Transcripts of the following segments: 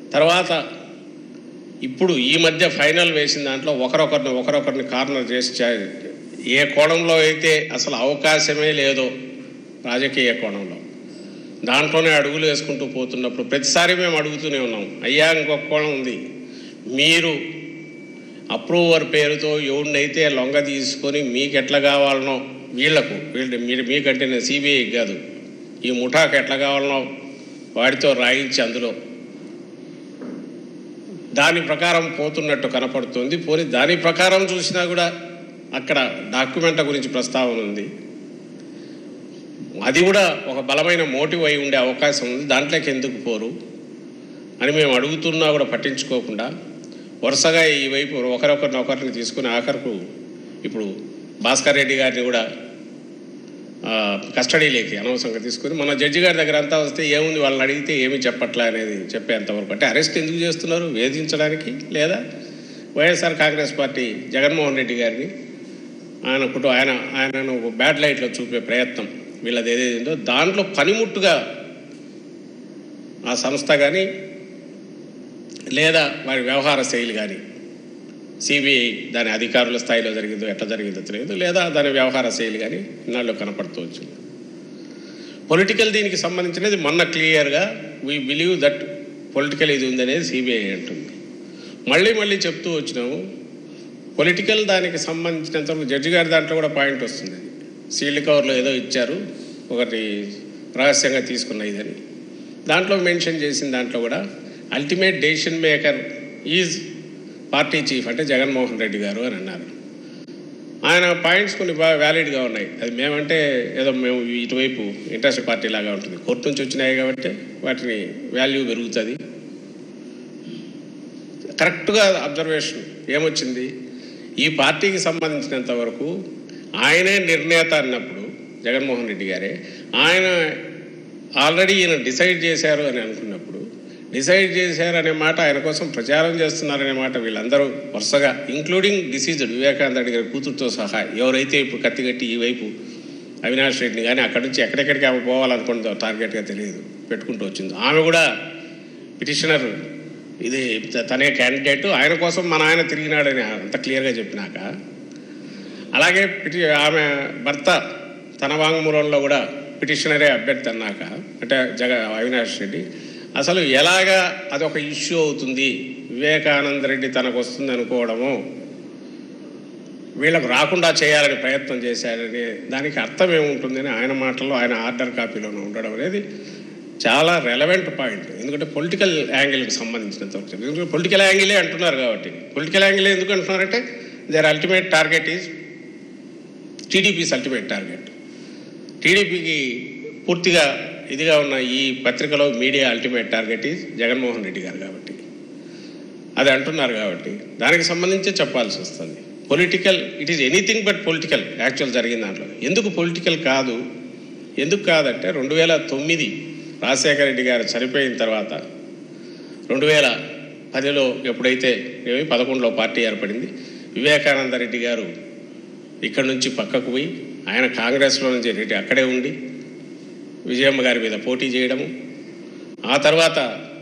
తర్వాత ఇప్పుడు ఈ మధ్య ఫైనల్ వేసిన దాంట్లో ఒకరొకరిని ఒకరొకరిని కార్నర్ చేసి చే- ఏ కోణంలో అయితే అసలు అవకాశమే లేదో రాజకీయ కోణంలో దాంట్లోనే అడుగులు వేసుకుంటూ పోతున్నప్పుడు ప్రతిసారి మేము అడుగుతూనే ఉన్నాం అయ్యా ఇంకొక కోణం ఉంది మీరు అప్రూవర్ పేరుతో ఎవడినైతే లొంగ తీసుకొని మీకు ఎట్లా కావాలనో వీళ్లకు వీళ్ళు మీరు మీకంటే నేను సిబిఐ కాదు ఈ ముఠాకు ఎట్లా కావాలనో వాడితో రాయించి అందులో దాని ప్రకారం పోతున్నట్టు కనపడుతుంది పోనీ దాని ప్రకారం చూసినా కూడా అక్కడ డాక్యుమెంట్ల గురించి ప్రస్తావన ఉంది అది కూడా ఒక బలమైన మోటివ్ అయి ఉండే అవకాశం ఉంది దాంట్లోకి ఎందుకు పోరు అని మేము అడుగుతున్నా కూడా పట్టించుకోకుండా వరుసగా ఈ వైపు ఒకరొకరిని ఒకరిని తీసుకుని ఆఖరకు ఇప్పుడు భాస్కర్ రెడ్డి గారిని కూడా ఆ, కస్టడీలోకి అనవసరంగా తీసుకుని మన జడ్జి గారి దగ్గర అంతా వస్తే ఏముంది వాళ్ళని అడిగితే ఏమీ చెప్పట్లే అనేది చెప్పేంతవరకు అంటే అరెస్ట్ ఎందుకు చేస్తున్నారు వేధించడానికి లేదా YSR congress party Jaganmohan Reddy గారిని ఆయన కుటుంబ ఆయన ఆయనను ఒక బ్యాడ్ లైట్లో చూపే ప్రయత్నం వీళ్ళది ఏదేందో దాంట్లో పనిముట్టుగా ఆ సంస్థ కానీ లేదా వారి వ్యవహార శైలి కానీ సిబిఐ దాని అధికారుల స్థాయిలో జరిగిందో ఎట్లా జరిగిందో తెలియదు లేదా దాని వ్యవహార శైలి కానీ ఇన్నాళ్ళు కనపడుతూ వచ్చింది పొలిటికల్ దీనికి సంబంధించినది మొన్న క్లియర్గా వీ బిలీవ్ దట్ పొలిటికల్ ఇది ఉందనేది సిబిఐ అంటుంది మళ్ళీ మళ్ళీ చెప్తూ వచ్చినాము పొలిటికల్ దానికి సంబంధించినంతవరకు జడ్జి గారి దాంట్లో కూడా పాయింట్ వస్తుంది సీల్డ్ కవర్లో ఏదో ఇచ్చారు ఒకటి రహస్యంగా తీసుకున్న ఇదని దాంట్లో మెన్షన్ చేసిన దాంట్లో కూడా ultimate decision maker is party chief అంటే జగన్మోహన్ రెడ్డి గారు అని అన్నారు ఆయన పాయింట్స్ కొన్ని బాగా వ్యాలిడ్గా ఉన్నాయి అది మేమంటే ఏదో మేము ఇటువైపు ఇంట్రెస్ట్ పార్టీ లాగా ఉంటుంది కోర్టు నుంచి వచ్చినాయి కాబట్టి వాటిని వాల్యూ పెరుగుతుంది కరెక్ట్గా అబ్జర్వేషన్ ఏమొచ్చింది ఈ పార్టీకి సంబంధించినంత వరకు ఆయనే నిర్ణేత అన్నప్పుడు జగన్మోహన్ రెడ్డి గారే ఆయన ఆల్రెడీ ఈయన డిసైడ్ చేశారు అని అనుకున్నప్పుడు డిసైడ్ చేశారు అనే మాట ఆయన కోసం ప్రచారం చేస్తున్నారనే మాట వీళ్ళందరూ వరుసగా ఇంక్లూడింగ్ డిసీజ్డ్ వివేకానంద రెడ్డి గారి కూతురుతో సహా ఎవరైతే ఇప్పుడు కత్తిగట్టి ఈ వైపు అవినాష్ రెడ్డిని కానీ అక్కడి నుంచి ఎక్కడెక్కడికి ఆమె పోవాలనుకుంటుందో టార్గెట్గా తెలియదు పెట్టుకుంటూ వచ్చింది ఆమె కూడా పిటిషనర్ ఇది తనే క్యాండిడేట్ ఆయన కోసం మన ఆయన తిరిగినాడని అంత క్లియర్గా చెప్పినాక అలాగే పిటి ఆమె భర్త తన వాంగ్మూలంలో కూడా పిటిషనరే అభ్యర్థి అన్నాక అంటే జగ అవినాష్ రెడ్డి అసలు ఎలాగా అదొక ఇష్యూ అవుతుంది వివేకానంద రెడ్డి తనకు వస్తుంది అనుకోవడము వీళ్ళకు రాకుండా చేయాలని ప్రయత్నం చేశారని దానికి అర్థం ఏముంటుందని ఆయన మాటల్లో ఆయన ఆర్డర్ కాపీలోనే ఉండడం అనేది చాలా రెలవెంట్ పాయింట్ ఎందుకంటే పొలిటికల్ యాంగిల్కి సంబంధించినంత వరకు ఎందుకంటే పొలిటికల్ యాంగిలే అంటున్నారు కాబట్టి పొలిటికల్ యాంగిల్ ఎందుకు అంటున్నారంటే their ultimate target is TDP's ultimate target టీడీపీకి పూర్తిగా ఇదిగా ఉన్న ఈ పత్రికలో media ultimate target is Jaganmohan Reddy గారు కాబట్టి అది అంటున్నారు కాబట్టి దానికి సంబంధించి చెప్పాల్సి వస్తుంది political it is anything but political actual జరిగిన దాంట్లో ఎందుకు పొలిటికల్ కాదు ఎందుకు కాదంటే రెండు వేల తొమ్మిది రాజశేఖర రెడ్డి గారు చనిపోయిన తర్వాత రెండు వేల పదిలో ఎప్పుడైతే ఏమి పదకొండులో పార్టీ ఏర్పడింది వివేకానంద రెడ్డి గారు ఇక్కడ నుంచి పక్కకు పోయి ఆయన కాంగ్రెస్లో నుంచి రెడ్డి అక్కడే ఉండి విజయమ్మ గారి మీద పోటీ చేయడము ఆ తర్వాత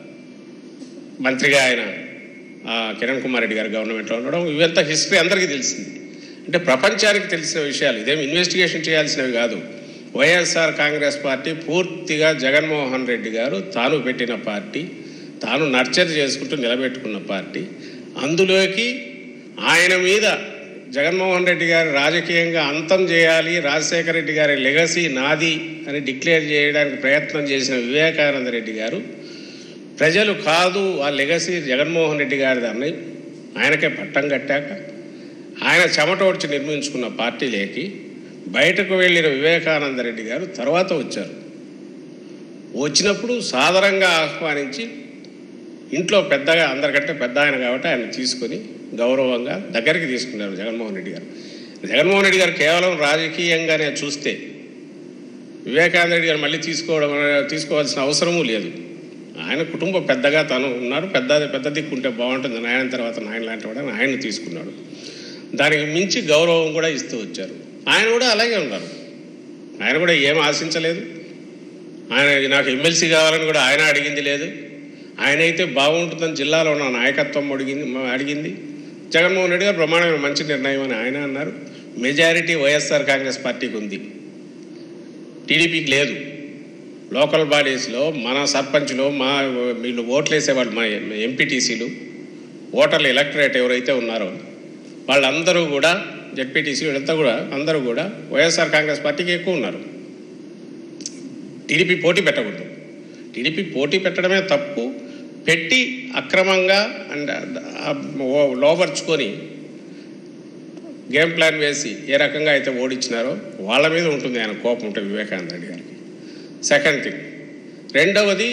మంత్రిగా ఆయన ఆ, కిరణ్ కుమార్ రెడ్డి గారు గవర్నమెంట్లో ఉండడం ఇవంతా హిస్టరీ అందరికీ తెలిసింది అంటే ప్రపంచానికి తెలిసిన విషయాలు ఇదేం ఇన్వెస్టిగేషన్ చేయాల్సినవి కాదు వైఎస్ఆర్ కాంగ్రెస్ పార్టీ పూర్తిగా జగన్మోహన్ రెడ్డి గారు తాను పెట్టిన పార్టీ తాను నర్చర్ చేసుకుంటూ నిలబెట్టుకున్న పార్టీ అందులోకి ఆయన మీద జగన్మోహన్ రెడ్డి గారి రాజకీయంగా అంతం చేయాలి రాజశేఖర రెడ్డి గారి లెగసీ నాది అని డిక్లేర్ చేయడానికి ప్రయత్నం చేసిన వివేకానంద రెడ్డి గారు ప్రజలు కాదు ఆ లెగసీ జగన్మోహన్ రెడ్డి గారిదాన్ని ఆయనకే పట్టం కట్టాక ఆయన చెమటోడ్చి నిర్మించుకున్న పార్టీలేకి బయటకు వెళ్ళిన వివేకానంద రెడ్డి గారు తర్వాత వచ్చారు వచ్చినప్పుడు సాదరంగా ఆహ్వానించి ఇంట్లో పెద్దగా అందరికంటే పెద్ద ఆయన కాబట్టి ఆయన తీసుకొని గౌరవంగా దగ్గరికి తీసుకున్నారు జగన్మోహన్ రెడ్డి గారు జగన్మోహన్ రెడ్డి గారు కేవలం రాజకీయంగానే చూస్తే వివేకానంద రెడ్డి గారు మళ్ళీ తీసుకోవడం అనే- తీసుకోవాల్సిన అవసరమూ లేదు ఆయన కుటుంబ పెద్దగా తను ఉన్నాడు పెద్ద పెద్ద దిక్కు ఉంటే బాగుంటుంది నాయన తర్వాత నాయన లాంటి వాడు అని ఆయన తీసుకున్నాడు దానికి మించి గౌరవం కూడా ఇస్తూ వచ్చారు ఆయన కూడా అలాగే ఉన్నారు ఆయన కూడా ఏం ఆశించలేదు ఆయన నాకు ఎమ్మెల్సీ కావాలని కూడా ఆయన అడిగింది లేదు ఆయన అయితే బాగుంటుందని జిల్లాలో ఉన్న నాయకత్వం అడిగింది అడిగింది జగన్మోహన్ రెడ్డి గారు ప్రమాణమైన మంచి నిర్ణయం అని ఆయన అన్నారు మెజారిటీ వైఎస్ఆర్ కాంగ్రెస్ పార్టీకి ఉంది టీడీపీకి లేదు లోకల్ బాడీస్లో మన సర్పంచ్లో మా వీళ్ళు ఓట్లు వేసేవాళ్ళు మా ఎంపీటీసీలు ఓటర్లు ఎలక్టరేట్ ఎవరైతే ఉన్నారో వాళ్ళందరూ కూడా జెడ్పీటీసీ వీళ్ళంతా కూడా అందరూ కూడా వైఎస్ఆర్ కాంగ్రెస్ పార్టీకి ఎక్కువ ఉన్నారు టీడీపీ పోటీ పెట్టకూడదు టీడీపీ పోటీ పెట్టడమే తప్పు పెట్టి అక్రమంగా అండ్ లోపరుచుకొని గేమ్ ప్లాన్ వేసి ఏ రకంగా అయితే ఓడించినారో వాళ్ళ మీద ఉంటుంది ఆయన కోపం ఉంటుంది వివేకానంద రెడ్డి గారికి సెకండ్ థింగ్ రెండవది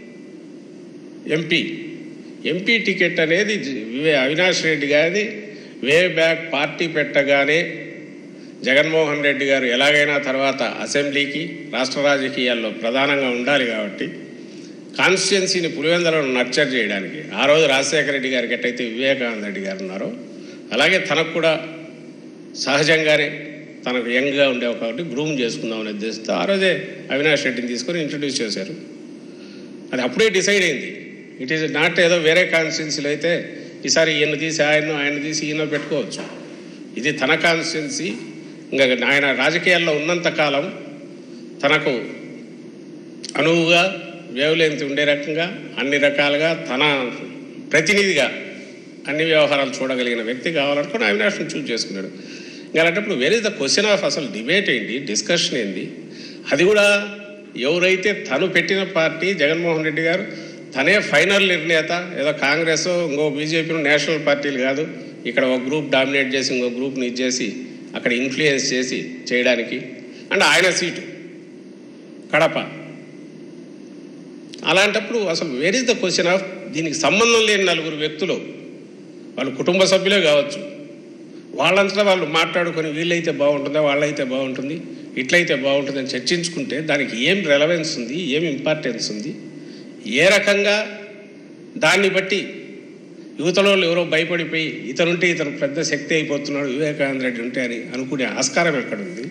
ఎంపీ ఎంపీ టికెట్ అనేది జ- వివే అవినాష్ రెడ్డి గారిది వే బ్యాక్ పార్టీ పెట్టగానే జగన్మోహన్ రెడ్డి గారు ఎలాగైనా తర్వాత అసెంబ్లీకి రాష్ట్ర రాజకీయాల్లో ప్రధానంగా ఉండాలి కాబట్టి కాన్స్టిట్యున్సీని పులివెందులను నర్చర్ చేయడానికి ఆ రోజు రాజశేఖర రెడ్డి గారికి ఎట్టయితే వివేకానంద రెడ్డి గారు ఉన్నారో అలాగే తనకు కూడా సహజంగానే తనకు యంగ్గా ఉండేవి కాబట్టి గ్రూమ్ చేసుకుందాం అనే ఉద్దేశంతో ఆ రోజే అవినాష్ రెడ్డిని తీసుకొని ఇంట్రడ్యూస్ చేశారు అది అప్పుడే డిసైడ్ అయింది ఇట్ ఈస్ నాట్ ఏదో వేరే కాన్స్టిట్యున్సీలో అయితే ఈసారి ఈయన తీసి ఆయన ఆయన తీసి ఈయన పెట్టుకోవచ్చు ఇది తన కాన్స్టిట్యున్సీ ఇంకా ఆయన రాజకీయాల్లో ఉన్నంత కాలం తనకు అనువుగా వేవ్లెంత్ ఉండే రకంగా అన్ని రకాలుగా తన ప్రతినిధిగా అన్ని వ్యవహారాలు చూడగలిగిన వ్యక్తి కావాలనుకుని అవినాష్ని చూజ్ చేసుకున్నాడు ఇంకా అలాంటప్పుడు where is the question of అసలు డిబేట్ ఏంటి డిస్కషన్ ఏంది అది కూడా ఎవరైతే తను పెట్టిన పార్టీ జగన్మోహన్ రెడ్డి గారు తనే ఫైనల్ నిర్ణేత ఏదో కాంగ్రెస్ ఇంకో బీజేపీ నేషనల్ పార్టీలు కాదు ఇక్కడ ఒక గ్రూప్ డామినేట్ చేసి ఇంకో గ్రూప్ని ఇచ్చేసి అక్కడ ఇన్ఫ్లుయెన్స్ చేసి చేయడానికి అండ్ ఆయన సీటు కడప అలాంటప్పుడు అసలు where is the question of దీనికి సంబంధం లేని నలుగురు వ్యక్తులు వాళ్ళు కుటుంబ సభ్యులే కావచ్చు వాళ్ళంతటా వాళ్ళు మాట్లాడుకొని వీళ్ళైతే బాగుంటుందా వాళ్ళైతే బాగుంటుంది ఇట్లయితే బాగుంటుంది అని చర్చించుకుంటే దానికి ఏం రెలవెన్స్ ఉంది ఏం ఇంపార్టెన్స్ ఉంది ఏ రకంగా దాన్ని బట్టి యువతలో వాళ్ళు ఎవరో భయపడిపోయి ఇతనుంటే ఇతను పెద్ద శక్తి అయిపోతున్నాడు వివేకానంద రెడ్డి ఉంటే అని అనుకునే ఆస్కారం ఎక్కడుంది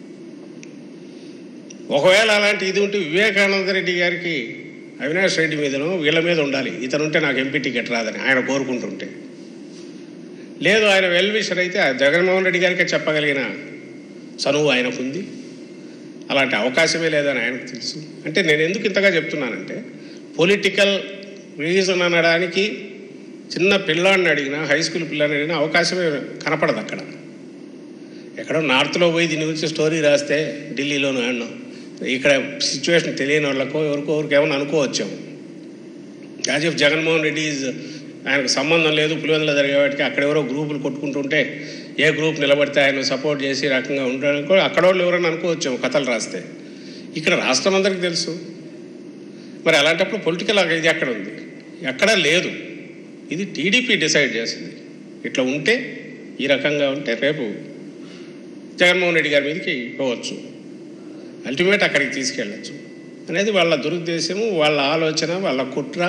ఒకవేళ అలాంటి ఇది ఉంటే వివేకానంద రెడ్డి గారికి అవినాష్ రెడ్డి మీదనో వీళ్ళ మీద ఉండాలి ఇతనుంటే నాకు ఎంపీ టికెట్ రాదని ఆయన కోరుకుంటుంటే లేదు ఆయన వెల్ విషర్ అయితే ఆ జగన్మోహన్ రెడ్డి గారికే చెప్పగలిగిన చనువు ఆయనకుంది అలాంటి అవకాశమే లేదని ఆయనకు తెలుసు అంటే నేను ఎందుకు ఇంతగా చెప్తున్నానంటే పొలిటికల్ రీజన్ అనడానికి చిన్న పిల్లాడిని అడిగినా హై స్కూల్ పిల్లాడిని అడిగినా అవకాశమే కనపడదు అక్కడ ఎక్కడో నార్త్లో పోయి దీని గురించి స్టోరీ రాస్తే ఢిల్లీలోనూ ఆడినాం ఇక్కడ సిచ్యువేషన్ తెలియని వాళ్ళకో ఎవరికో ఎవరికి ఏమైనా అనుకోవచ్చాము as if Jaganmohan Reddy is ఆయనకు సంబంధం లేదు పులివెందులో జరిగేవాటికి అక్కడ ఎవరో గ్రూపులు కొట్టుకుంటుంటే ఏ గ్రూప్ నిలబడితే ఆయన సపోర్ట్ చేసి ఈ రకంగా ఉండడానికి కూడా అక్కడ వాళ్ళు ఎవరైనా అనుకోవచ్చు కథలు రాస్తే ఇక్కడ రాష్ట్రం అందరికీ తెలుసు మరి అలాంటప్పుడు పొలిటికల్ ఇది ఎక్కడ ఉంది ఎక్కడా లేదు ఇది టీడీపీ డిసైడ్ చేసింది ఇట్లా ఉంటే ఈ రకంగా ఉంటే రేపు జగన్మోహన్ రెడ్డి గారి మీదకి పోవచ్చు అల్టిమేట్ అక్కడికి తీసుకెళ్ళచ్చు అనేది వాళ్ళ దురుద్దేశము వాళ్ళ ఆలోచన వాళ్ళ కుట్ర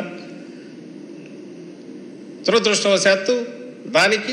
దురదృష్టవశాత్తు దానికి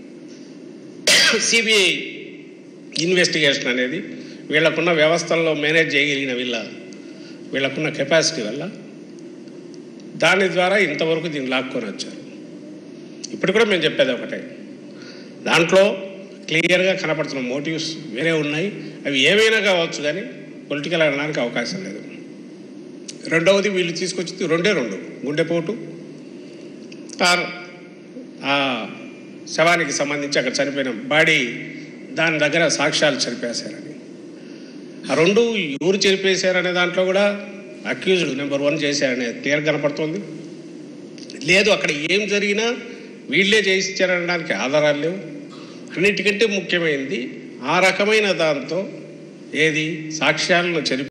సిబిఐ ఇన్వెస్టిగేషన్ అనేది వీళ్ళకున్న వ్యవస్థల్లో మేనేజ్ చేయగలిగిన వీళ్ళ వీళ్ళకున్న కెపాసిటీ వల్ల దాని ద్వారా ఇంతవరకు దీన్ని లాక్కొని వచ్చారు ఇప్పుడు కూడా మేము చెప్పేది ఒకటే దాంట్లో క్లియర్గా కనపడుతున్న మోటివ్స్ వేరే ఉన్నాయి అవి ఏవైనా కావచ్చు కానీ పొలిటికల్ అనడానికి అవకాశం లేదు రెండవది వీళ్ళు తీసుకొచ్చింది రెండే రెండు గుండెపోటు ఆర్ ఆ శవానికి సంబంధించి అక్కడ చనిపోయిన బాడీ దాని దగ్గర సాక్ష్యాలు చనిపేశారని ఆ రెండు ఎవరు చనిపేశారనే దాంట్లో కూడా అక్యూజ్డ్ నెంబర్ వన్ చేశారనే క్లియర్ కనపడుతుంది లేదు అక్కడ ఏం జరిగినా వీళ్ళే చేయించారనడానికి ఆధారాలు లేవు అన్నిటికంటే ముఖ్యమైనది ఆ రకమైన దాంతో ఏది సాక్ష్యాలను చనిపి